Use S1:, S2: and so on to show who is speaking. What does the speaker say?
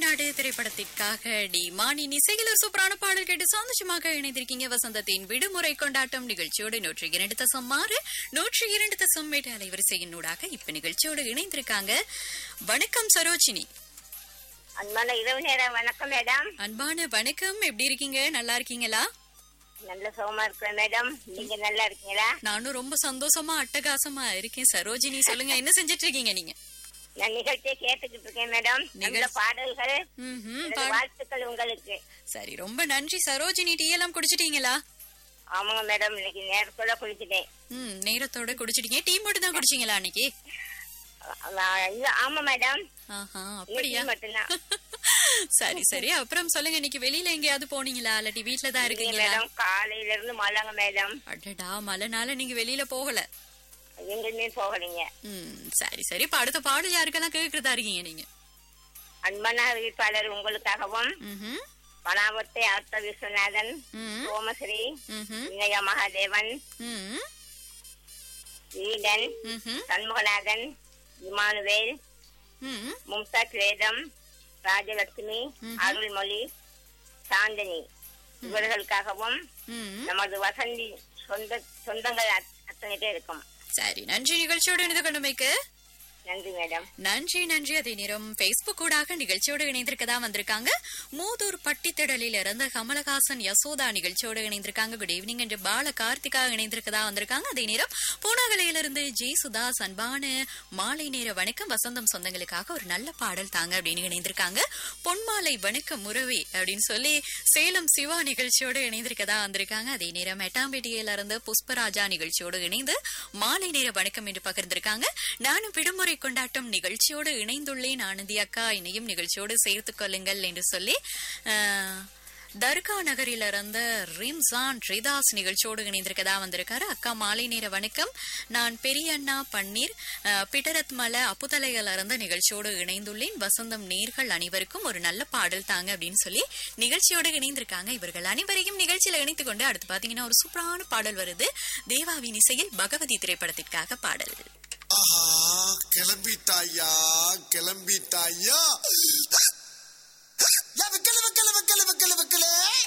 S1: நாடு திரைப்படத்திற்காக டி மானின் இசையில் ஒரு சூப்பரான பாடல் கேட்டு சந்தோஷமாக இணைந்திருக்கீங்க வசந்தத்தின் விடுமுறை கொண்டாட்டம் நிகழ்ச்சியோடு நூற்றி இரண்டு தசம் ஆறு நூற்றி இரண்டு தசம் எட்டு அலைவரிசையின் ஊடாக இப்ப நிகழ்ச்சியோடு இணைந்திருக்காங்க வணக்கம் சரோஜினி
S2: அன்பான இரவு நேரம் வணக்கம் மேடம்
S1: அன்பான வணக்கம் எப்படி இருக்கீங்க நல்லா இருக்கீங்களா
S2: நல்ல சுகமா இருக்கிறேன் மேடம் நீங்க நல்லா இருக்கீங்களா
S1: நானும் ரொம்ப சந்தோஷமா அட்டகாசமா இருக்கேன் சரோஜினி சொல்லுங்க என்ன செஞ்சிட்டு இருக்கீங்க நீங்க
S2: நான் நிகழ்ச்சியை கேட்டுக்கிட்டு இருக்கேன் மேடம் நல்ல
S1: நிகழ்ச்சி-
S2: பாடல்கள்
S1: ம்ஹும்,
S2: எனது
S1: பாடு.
S2: வாழ்த்துக்கள் உங்களுக்கு
S1: சரி ரொம்ப நன்றி சரோஜினி டீ எல்லாம் குடிச்சிட்டீங்களா
S2: ஆமாங்க மேடம் இன்னைக்கு நேரத்தோட குளிச்சுட்டேன்
S1: ம் நேரத்தோட குடிச்சிட்டீங்க டீ மட்டும் தான் குடிச்சீங்களா அன்னைக்கு
S2: நான் இல்ல, ஆமா மேடம்
S1: ஆஹா
S2: இன்னைக்கு
S1: அப்படியா
S2: மட்டும்தான்
S1: சரி சரி அப்புறம் சொல்லுங்க இன்னைக்கு வெளியில எங்கேயாவது போனீங்களா இல்லாட்டி வீட்ல தான்
S2: இல்லைங்க
S1: இருக்கீங்களா
S2: மேடம் காலையில இருந்து மழைங்க மேடம்
S1: அடடா மழைனால நீங்க வெளியில போகல
S2: எங்குமே போகலீங்க
S1: ம் சரி சரி இப்ப அடுத்த பாடல் யாருக்கெல்லாம் கேக்குறதா இருக்கீங்க நீங்க
S2: அன்பான அறிவிப்பாளர் உங்களுக்காகவும்
S1: ம்ஹும்,
S2: பனாவத்தை ஆர்த்த விஸ்வநாதன்
S1: ம்,
S2: சோமஸ்ரீ
S1: ம்ஹும்,
S2: வினய மகாதேவன்
S1: ம்,
S2: ஈடன்
S1: ம்ஹும்,
S2: சண்முகநாதன் இமானுவேல்
S1: ம்.
S2: மும்தாஜ் வேதம் ராஜலட்சுமி
S1: ம்ஹும்.
S2: அருள்மொழி சாந்தினி இவர்களுக்காகவும்
S1: ம்.
S2: நமது வசந்தி சொந்த சொந்தங்கள் அத்- அத்தனை பேர் இருக்கும்
S1: சரி நன்றி நிகழ்ச்சியோடு இணைந்து கொண்டமைக்கு
S2: நன்றி மேடம்
S1: நன்றி நன்றி அதே நேரம் பேஸ்புக் ஊடாக நிகழ்ச்சியோடு இணைந்திருக்கதா வந்திருக்காங்க மூதூர் பட்டித்திடலில் இருந்து கமலஹாசன் யசோதா நிகழ்ச்சியோடு இணைந்திருக்காங்க குட் ஈவினிங் என்று பால கார்த்திகா இணைந்திருக்கதா வந்திருக்காங்க அதே நேரம் பூனாகலையிலிருந்து ஜி சுதாஸ் அன்பான மாலை நேர வணக்கம் வசந்தம் சொந்தங்களுக்காக ஒரு நல்ல பாடல் தாங்க அப்படின்னு இணைந்திருக்காங்க பொன்மாலை வணக்கம் முறவே அப்படின்னு சொல்லி சேலம் சிவா நிகழ்ச்சியோடு இணைந்திருக்கதா வந்திருக்காங்க அதே நேரம் எட்டாம்பேட்டியில இருந்து புஷ்பராஜா நிகழ்ச்சியோடு இணைந்து மாலை நேர வணக்கம் என்று பகிர்ந்திருக்காங்க நானும் விடுமுறை கொண்டாட்டம் நிகழ்ச்சியோடு இணைந்துள்ளேன் ஆனந்தி அக்கா இணையும் நிகழ்ச்சியோடு சேர்த்துக் கொள்ளுங்கள் என்று சொல்லி அஹ், தர்கா நகரில இருந்த ரிம்சான் ரிதாஸ் நிகழ்ச்சியோடு இணைந்திருக்கதா வந்திருக்காரு அக்கா மாலை நேர வணக்கம் நான் பெரியண்ணா பன்னீர் அஹ், பிடரத் மலை அப்புதலையில இருந்த நிகழ்ச்சியோடு இணைந்துள்ளேன் வசந்தம் நேர்கள் அனைவருக்கும் ஒரு நல்ல பாடல் தாங்க அப்படின்னு சொல்லி நிகழ்ச்சியோடு இணைந்திருக்காங்க இவர்கள் அனைவரையும் நிகழ்ச்சியில இணைத்துக் கொண்டு அடுத்து பாத்தீங்கன்னா ஒரு சூப்பரான பாடல் வருது தேவாவின் இசையில் பகவதி திரைப்படத்திற்காக பாடல்
S3: ஆஹா கிளம்பிட்டாயா கிளம்பிட்டாயா